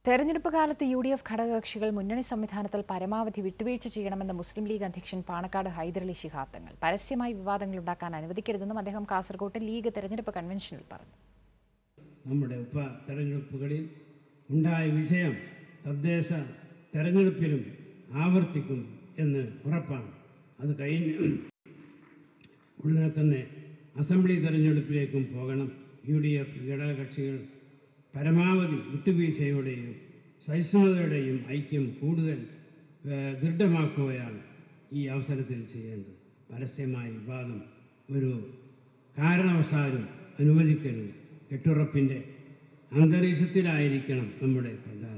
തെരഞ്ഞെടുപ്പ് കാലത്ത് U D F ഘടകകക്ഷികൾ മുന്നണി സംവിധാനത്തിൽ പരമാവധി വിട്ടുവീഴ്ച ചെയ്യണമെന്ന് മുസ്ലിം ലീഗ് അധ്യക്ഷൻ പാണക്കാട് ഹൈദരലി ശിഹാബ് തങ്ങൾ പരസ്യമായി വിവാദങ്ങൾ ഉണ്ടാക്കാൻ അനുവദിക്കരുതെന്നും അദ്ദേഹം കാസർകോട്ട് ലീഗ് തെരഞ്ഞെടുപ്പ് കൺവെൻഷനിൽ പറഞ്ഞു നമ്മുടെ ഉപ തെരഞ്ഞെടുപ്പുകളിൽ ഉണ്ടായ വിജയം തദ്ദേശ തെരഞ്ഞെടുപ്പിലും ആവർത്തിക്കും എന്ന് ഉറപ്പാണ് അത് കഴിഞ്ഞ് ഉടനെ തന്നെ അസംബ്ലി തെരഞ്ഞെടുപ്പിലേക്കും പോകണം യു ഡി എഫ് ഘടകകക്ഷികൾ പരമാവധി വിട്ടുവീഴ്ചയുടെയും സഹിഷ്ണുതയുടെയും ഐക്യം കൂടുതൽ ഏഹ്, ദൃഢമാക്കുകയാണ് ഈ അവസരത്തിൽ ചെയ്യേണ്ടത് പരസ്യമായ വിവാദം ഒരു കാരണവശാലും അനുവദിക്കരുത് കെട്ടുറപ്പിൻ്റെ അന്തരീക്ഷത്തിലായിരിക്കണം നമ്മുടെ പ്രധാന